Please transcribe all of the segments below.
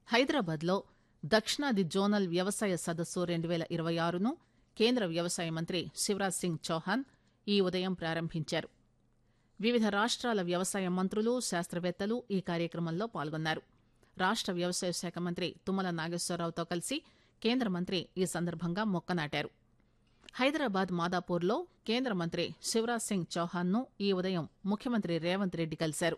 హైదరాబాద్లో దక్షిణాది జోనల్ వ్యవసాయ సదస్సు రెండు పేల ఇరవై ఆరును కేంద్ర వ్యవసాయ మంత్రి శివరాజ్ సింగ్ చౌహాన్ ఈ ఉదయం ప్రారంభించారు వివిధ రాష్ట్రాల వ్యవసాయ మంత్రులు శాస్త్రవేత్తలు ఈ కార్యక్రమంలో పాల్గొన్నారు రాష్ట్ర వ్యవసాయ శాఖ మంత్రి తుమ్మల నాగేశ్వరరావుతో కలిసి కేంద్ర మంత్రి ఈ సందర్భంగా మొక్క నాటారు హైదరాబాద్ మాదాపూర్లో కేంద్ర మంత్రి శివరాజ్ సింగ్ చౌహాన్ ను ఈ ఉదయం ముఖ్యమంత్రి రేవంత్ రెడ్డి కలిశారు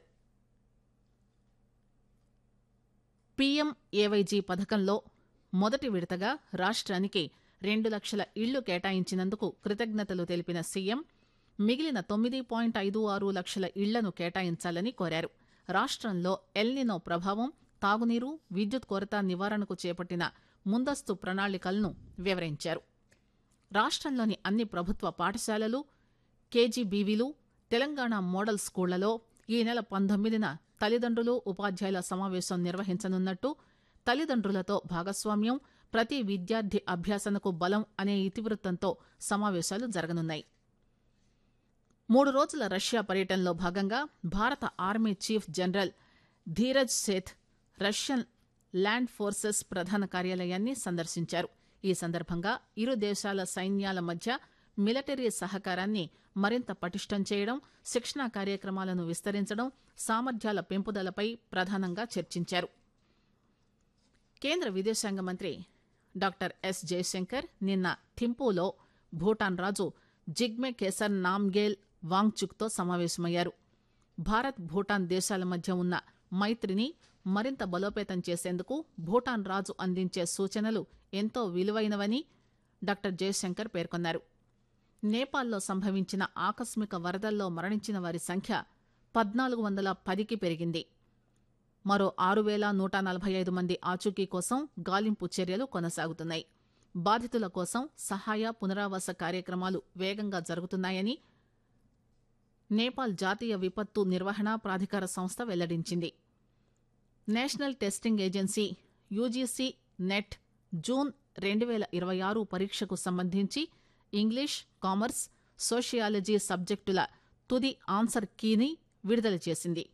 పీఎం ఏవైజీ పథకంలో మొదటి విడతగా రాష్ట్రానికి రెండు లక్షల ఇళ్లు కేటాయించినందుకు కృతజ్ఞతలు తెలిపిన సీఎం మిగిలిన తొమ్మిది పాయింట్ ఐదు ఆరు లక్షల ఇళ్లను కేటాయించాలని కోరారు రాష్ట్రంలో ఎల్నినో ప్రభావం తాగునీరు విద్యుత్ కొరత నివారణకు చేపట్టిన ముందస్తు ప్రణాళికలను వివరించారు రాష్ట్రంలోని అన్ని ప్రభుత్వ పాఠశాలలు కేజీబీవీలు తెలంగాణ మోడల్ స్కూళ్లలో ఈ నెల పంతొమ్మిదిన తల్లిదండ్రులు ఉపాధ్యాయుల సమావేశం నిర్వహించనున్నట్టు తల్లిదండ్రులతో భాగస్వామ్యం ప్రతి విద్యార్థి అభ్యాసనకు బలం అనే ఇతివృత్తంతో సమావేశాలు జరగనున్నాయి మూడు రోజుల రష్యా పర్యటనలో భాగంగా భారత army chief general Dheeraj Seth Russian land forces ప్రధాన కార్యాలయాన్ని సందర్శించారు ఈ సందర్భంగా ఇరు దేశాల సైన్యాల మధ్య మిలిటరీ సహకారాన్ని మరింత పటిష్టం చేయడం శిక్షణా కార్యక్రమాలను విస్తరించడం సామర్థ్యాల పెంపుదలపై ప్రధానంగా చర్చించారు కేంద్ర విదేశాంగ మంత్రి డాక్టర్ ఎస్ జయశంకర్ నిన్న థింపూలో భూటాన్ రాజు జిగ్మె కేసర్ నామ్గేల్ వాంగ్చుక్తో సమావేశమయ్యారు భారత్ భూటాన్ దేశాల మధ్య ఉన్న మైత్రిని మరింత బలోపేతం చేసేందుకు భూటాన్ రాజు అందించే సూచనలు ఎంతో విలువైనవని డాక్టర్ జయశంకర్ పేర్కొన్నారు నేపాల్లో సంభవించిన ఆకస్మిక వరదల్లో మరణించిన వారి సంఖ్య పద్నాలుగు వందల పదికి పెరిగింది మరో ఆరు వేల నూట నలభై ఐదు మంది ఆచూకీ కోసం గాలింపు చర్యలు కొనసాగుతున్నాయి బాధితుల కోసం సహాయ పునరావాస కార్యక్రమాలు వేగంగా జరుగుతున్నాయని నేపాల్ జాతీయ విపత్తు నిర్వహణ ప్రాధికార సంస్థ వెల్లడించింది national testing agency UGC NET June రెండు వేల ఇరవై ఆరు పరీక్షకు సంబంధించి ఇంగ్లీష్ కామర్స్ సోషియాలజీ సబ్జెక్టుల తుది ఆన్సర్ కీని విడుదల చేసింది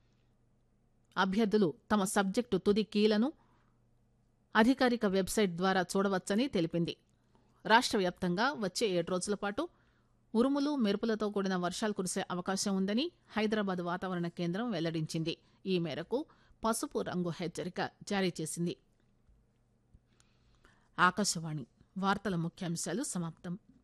అభ్యర్థులు తమ సబ్జెక్టు తుది కీలను అధికారిక వెబ్సైట్ ద్వారా చూడవచ్చని తెలిపింది రాష్ట్ర వ్యాప్తంగా వచ్చే ఏడు రోజుల పాటు ఉరుములు మెరుపులతో కూడిన వర్షాలు కురిసే అవకాశం ఉందని హైదరాబాద్ వాతావరణ కేంద్రం వెల్లడించింది ఈ మేరకు పసుపు రంగు హెచ్చరిక జారీ చేసింది ఆకాశవాణి వార్తల ముఖ్యాంశాలు సమాప్తం